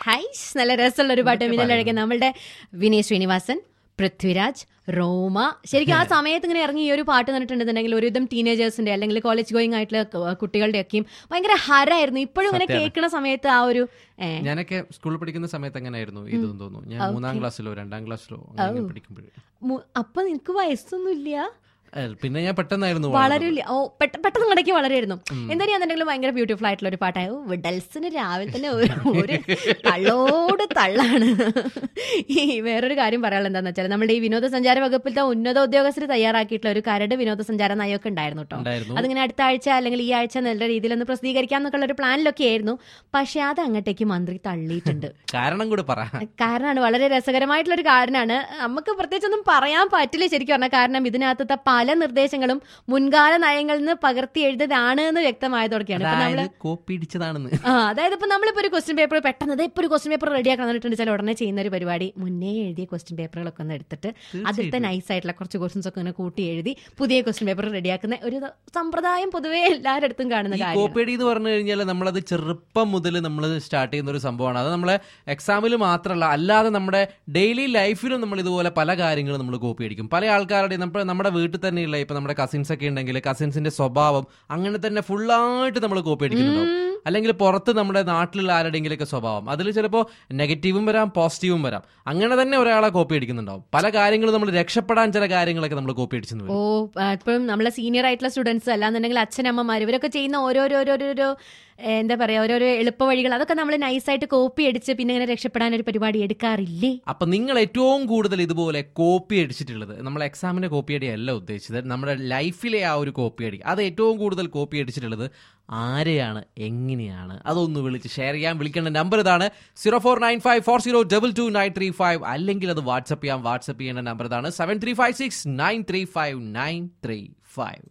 ഹൈസ് നല്ല രസമുള്ള ഒരു പാട്ട് മിന്നലഴകെ നമ്മളുടെ വിനയ് ശ്രീനിവാസൻ പൃഥ്വിരാജ് റോമ ശരിക്കും ആ സമയത്ത് ഇങ്ങനെ ഇറങ്ങി ഈ ഒരു പാട്ട് കണ്ടിട്ടുണ്ടെന്നുണ്ടെങ്കിൽ ഒരുവിധം ടീനേജേഴ്സിന്റെ അല്ലെങ്കിൽ കോളേജ് ഗോയിങ് ആയിട്ടുള്ള ക- കുട്ടികളുടെയൊക്കെയും ഭയങ്കര ഹരായിരുന്നു ഇപ്പോഴും ഇങ്ങനെ സത്യാണ്. കേൾക്കുന്ന സമയത്ത് ആ ഒരു ഏ, ഞാനൊക്കെ സ്കൂളിൽ പഠിക്കുന്ന സമയത്ത് അങ്ങനെയായിരുന്നു ഇതെന്ന് തോന്നുന്നു ഞാൻ മൂന്നാം ക്ലാസ്സിലോ രണ്ടാം ക്ലാസ്സിലോ അങ്ങനെ പഠിക്കുമ്പോഴേ മു- അപ്പൊ നിനക്ക് വയസ്സൊന്നുമില്ല ഏഹ്, പിന്നെ ഞാൻ പെട്ടെന്നായിരുന്നു വളരെ ഓ പെട്ട- പെട്ടെന്ന് ഇടയ്ക്ക് വളരെയായിരുന്നു എന്തായാലും ഭയങ്കര ബ്യൂട്ടിഫുൾ ആയിട്ടുള്ള ഒരു പാട്ടായി ഓ വിഡൽസിന് രാവിലെ തന്നെ ഒരു ഒരു തള്ളോട് തള്ളാണ് ഈ വേറൊരു കാര്യം പറയാനുള്ളത് എന്താണെന്ന് വെച്ചാൽ നമ്മുടെ ഈ വിനോദസഞ്ചാര വകുപ്പിലത്തെ ഉന്നത ഉദ്യോഗസ്ഥർ തയ്യാറാക്കിയിട്ടുള്ള ഒരു കരട് വിനോദസഞ്ചാര നയമൊക്കെ ഉണ്ടായിരുന്നു കേട്ടോ ഉണ്ടായിരുന്നു അതിങ്ങനെ അടുത്ത ആഴ്ച അല്ലെങ്കിൽ ഈ ആഴ്ച നല്ല രീതിയിൽ ഒന്ന് പ്രസിദ്ധീകരിക്കാം എന്നൊക്കെ ഒരു പ്ലാനിലൊക്കെ ആയിരുന്നു പക്ഷെ അത് അങ്ങോട്ടേക്ക് മന്ത്രി തള്ളിയിട്ടുണ്ട് കാരണം കൂടെ പറ കാരണമാണ് വളരെ രസകരമായിട്ടുള്ള ഒരു കാരണമാണ് നമുക്ക് പ്രത്യേകിച്ചൊന്നും പറയാൻ പറ്റില്ല ശരിക്കും പറഞ്ഞാൽ കാരണം ഇതിനകത്തത്തെ പല നിർദ്ദേശങ്ങളും മുൻകാല നയങ്ങളിൽ നിന്ന് പകർത്തി എഴുതിയതാണ് എന്ന് വ്യക്തമായതോടെയാണ് ഇപ്പൊ നമ്മള് അതായത് കോപ്പി ഇടിച്ചതാണെന്ന് ആ അതായത് ഇപ്പൊ നമ്മളിപ്പോ ഒരു ക്വസ്റ്റ്യൻ പേപ്പർ പെട്ടെന്ന് ദേ ഇപ്പൊ ഒരു ക്വസ്റ്റ്യൻ പേപ്പർ റെഡിയാക്കാൻ തന്നിട്ടുണ്ട് ചില ഉടനെ ചെയ്യുന്ന ഒരു പരിപാടി മുന്നേ എഴുതിയ ക്വസ്റ്റ്യൻ പേപ്പറുകളൊക്കെ ഒന്ന് എടുത്തിട്ട് അതിലത്തെ നൈസ് ആയിട്ടുള്ള കുറച്ച് ക്വസ്റ്റ്യൻസ് ഒക്കെ ഇങ്ങനെ കൂട്ടി എഴുതി പുതിയ ക്വസ്റ്റ്യൻ പേപ്പർ റെഡിയാക്കുന്ന ഒരു സമ്പ്രദായം പൊതുവേ എല്ലാവരുടെ അടുത്തും കാണുന്ന ഈ കാര്യം കോപ്പിയടി എന്ന് പറഞ്ഞു കഴിഞ്ഞാൽ നമ്മളത് ചെറുപ്പം മുതൽ നമ്മൾ സ്റ്റാർട്ട് ചെയ്യുന്ന ഒരു സംഭവമാണ് അത് നമ്മളെ എക്സാമിൽ മാത്രമല്ല അല്ലാതെ നമ്മുടെ ഡെയിലി ലൈഫിലും നമ്മൾ ഇതുപോലെ പല കാര്യങ്ങളും നമ്മൾ കോപ്പി അടിക്കും പല ആൾക്കാരുടെ നമ്മുടെ നമ്മുടെ വീട്ടിൽ തന്നെയുള്ള ഇപ്പൊ നമ്മുടെ കസിൻസ് ഒക്കെ ഉണ്ടെങ്കിൽ കസിൻസിന്റെ സ്വഭാവം അങ്ങനെ തന്നെ ഫുള്ളായിട്ട് നമ്മൾ കോപ്പി അടിക്കുന്നുണ്ടാവും അല്ലെങ്കിൽ പുറത്ത് നമ്മുടെ നാട്ടിലുള്ള ആരുടെയെങ്കിലൊക്കെ സ്വഭാവം അതിൽ ചിലപ്പോൾ നെഗറ്റീവും വരാം പോസിറ്റീവും വരാം അങ്ങനെ തന്നെ ഒരാളെ കോപ്പി അടിക്കുന്നുണ്ടാവും പല കാര്യങ്ങളും നമ്മൾ രക്ഷപ്പെടാൻ ചില കാര്യങ്ങളൊക്കെ നമ്മൾ കോപ്പി അടിച്ചെന്ന് വരും ഓ ആ, ഇപ്പം നമ്മളെ സീനിയർ ആയിട്ടുള്ള സ്റ്റുഡൻസ് അല്ലാന്നുണ്ടെങ്കിൽ അച്ഛനമ്മമാർ ഇവരൊക്കെ ചെയ്യുന്ന ഓരോരോരോരോരോ ഏ, എന്താ പറയാ ഓരോരോ എളുപ്പ വഴികൾ അതൊക്കെ നമ്മൾ നൈസായിട്ട് കോപ്പി അടിച്ച് പിന്നെ ഇങ്ങനെ രക്ഷപ്പെടാൻ ഒരു പരിപാടി എടുക്കാറില്ലേ അപ്പൊ നിങ്ങൾ ഏറ്റവും കൂടുതൽ ഇതുപോലെ കോപ്പി അടിച്ചിട്ടുള്ളത് നമ്മൾ എക്സാമിന്റെ കോപ്പി അടിയല്ല ഉദ്ദേശിച്ചത് നമ്മുടെ ലൈഫിലെ ആ ഒരു കോപ്പി അടി അത് ഏറ്റവും കൂടുതൽ കോപ്പി അടിച്ചിട്ടുള്ളത് ആരെയാണ് എങ്ങനെയാണ് അതൊന്ന് വിളിച്ച് ഷെയർ ചെയ്യാൻ വിളിക്കേണ്ട നമ്പർ ഇതാണ് zero four nine five four zero double two nine three five അല്ലെങ്കിൽ അത് വാട്സപ്പ് ചെയ്യാം വാട്സപ്പ് ചെയ്യേണ്ട നമ്പർ ഇതാണ് seven three five six nine three five nine three five